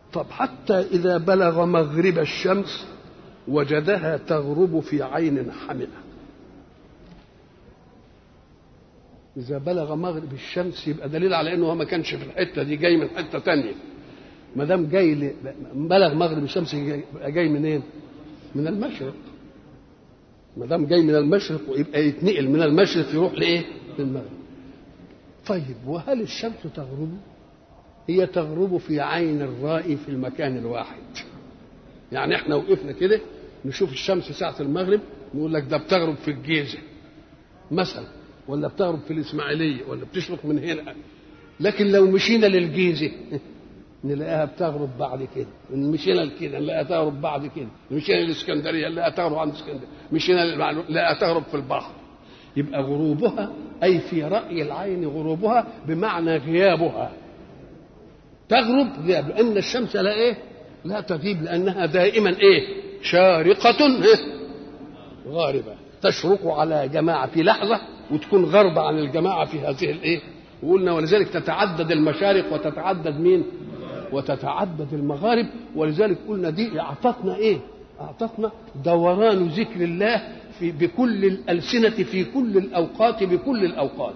طب حتى إذا بلغ مغرب الشمس وجدها تغرب في عين حمئة إذا بلغ مغرب الشمس يبقى دليل على إنه هو ما كانش في الحتة دي جاي من حتة تانية ما دام جاي ل... بلغ مغرب الشمس يبقى جاي منين؟ من المشرق ما دام جاي من المشرق ويبقى يتنقل من المشرق يروح لايه؟ للمغرب. طيب وهل الشمس تغرب؟ هي تغرب في عين الرائي في المكان الواحد. يعني احنا وقفنا كده نشوف الشمس ساعة المغرب نقول لك ده بتغرب في الجيزة مثلا ولا بتغرب في الإسماعيلية ولا بتشرق من هنا لكن لو مشينا للجيزة نلاقيها بتغرب بعد كده مشينا لكده نلاقيها تغرب بعد كده مشينا للاسكندريه نلاقيها تغرب عند اسكندريه مشينا نلاقيها تغرب في البحر يبقى غروبها اي في راي العين غروبها بمعنى غيابها تغرب غياب لان الشمس لا ايه لا تغيب لانها دائما ايه شارقه إيه؟ غاربه تشرق على جماعه في لحظه وتكون غربه عن الجماعه في هذه الايه وقلنا ولذلك تتعدد المشارق وتتعدد مين وتتعدد المغارب ولذلك قلنا دي اعطتنا ايه اعطتنا دوران ذكر الله في بكل الالسنه في كل الاوقات بكل الاوقات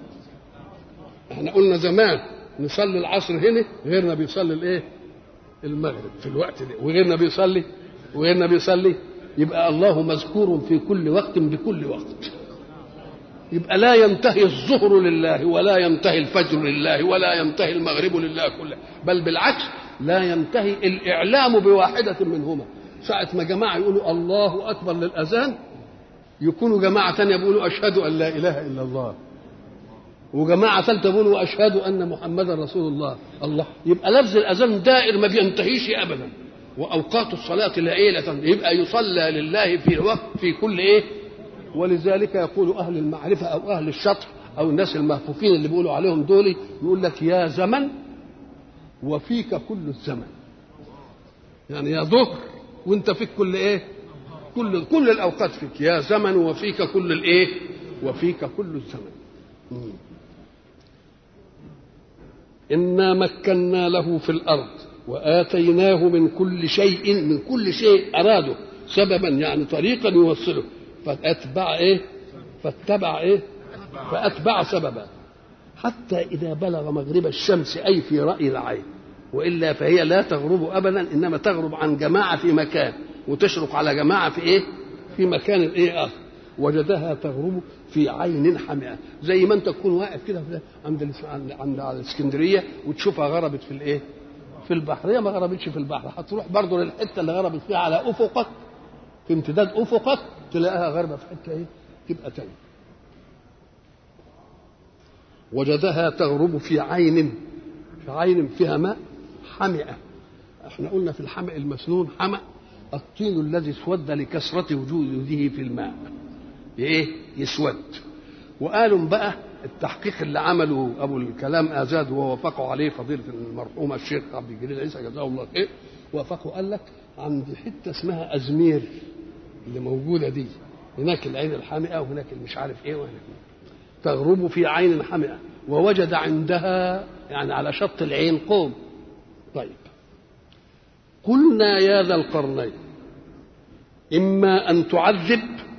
احنا قلنا زمان نصلي العصر هنا غيرنا بيصلي الايه المغرب في الوقت ده وغيرنا بيصلي وغيرنا بيصلي يبقى الله مذكور في كل وقت بكل وقت يبقى لا ينتهي الظهر لله ولا ينتهي الفجر لله ولا ينتهي المغرب لله كله بل بالعكس لا ينتهي الإعلام بواحدة منهما ساعة ما جماعة يقولوا الله أكبر للأذان يكونوا جماعة ثانية بيقولوا أشهد أن لا إله إلا الله وجماعة ثالثة بيقولوا أشهد أن محمدا رسول الله الله يبقى لفظ الأذان دائر ما بينتهيش أبدا وأوقات الصلاة لا إيه يبقى يصلى لله في وقت في كل إيه ولذلك يقول اهل المعرفه او اهل الشطر او الناس المهفوفين اللي بيقولوا عليهم دول يقول لك يا زمن وفيك كل الزمن يعني يا ظهر وانت فيك كل ايه كل كل الاوقات فيك يا زمن وفيك كل الايه وفيك كل الزمن انا مكنا له في الارض واتيناه من كل شيء من كل شيء اراده سببا يعني طريقا يوصله فاتبع ايه فاتبع ايه فاتبع سببا حتى اذا بلغ مغرب الشمس اي في راي العين والا فهي لا تغرب ابدا انما تغرب عن جماعه في مكان وتشرق على جماعه في ايه في مكان ايه اخر وجدها تغرب في عين حمئه زي ما انت تكون واقف كده عند عند الاسكندريه وتشوفها غربت في الايه في البحر هي ما غربتش في البحر هتروح برضه للحته اللي غربت فيها على افقك في امتداد افقك تلاقيها غربة في حته ايه تبقى تاني وجدها تغرب في عين في عين فيها ماء حمئة احنا قلنا في الحمأ المسنون حمأ الطين الذي اسود لكثرة وجوده في الماء ايه يسود وقالوا بقى التحقيق اللي عمله ابو الكلام ازاد ووافقوا عليه فضيله المرحوم الشيخ عبد الجليل عيسى جزاه الله خير وافقوا قال لك عند حته اسمها ازمير اللي موجوده دي هناك العين الحامئه وهناك مش عارف ايه وهناك تغرب في عين حامئه ووجد عندها يعني على شط العين قوم طيب قلنا يا ذا القرنين اما ان تعذب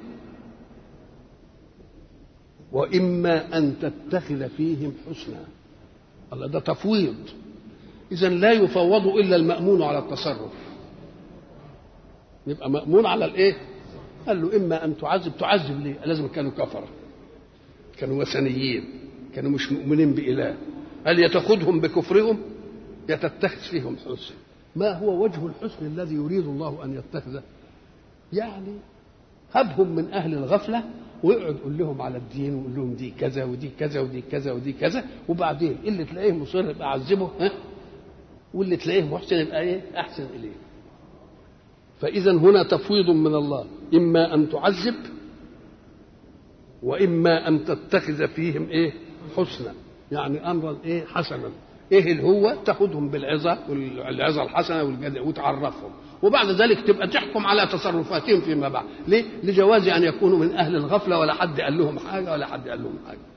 واما ان تتخذ فيهم حسنا الله ده تفويض اذا لا يفوض الا المامون على التصرف يبقى مامون على الايه قال له اما ان تعذب تعذب ليه لازم كانوا كفره كانوا وثنيين كانوا مش مؤمنين باله هل يتخذهم بكفرهم يتتخذ فيهم حسن ما هو وجه الحسن الذي يريد الله ان يتخذه يعني هبهم من اهل الغفله ويقعد يقول لهم على الدين ويقول لهم دي كذا ودي كذا ودي كذا ودي كذا وبعدين اللي تلاقيه مصر يبقى عذبه ها واللي تلاقيه محسن يبقى ايه احسن اليه فاذا هنا تفويض من الله اما ان تعذب واما ان تتخذ فيهم ايه حسنا يعني امرا ايه حسنا ايه اللي هو تاخذهم بالعظه والعظه الحسنه والجدع وتعرفهم وبعد ذلك تبقى تحكم على تصرفاتهم فيما بعد ليه لجواز ان يكونوا من اهل الغفله ولا حد قال لهم حاجه ولا حد قال لهم حاجه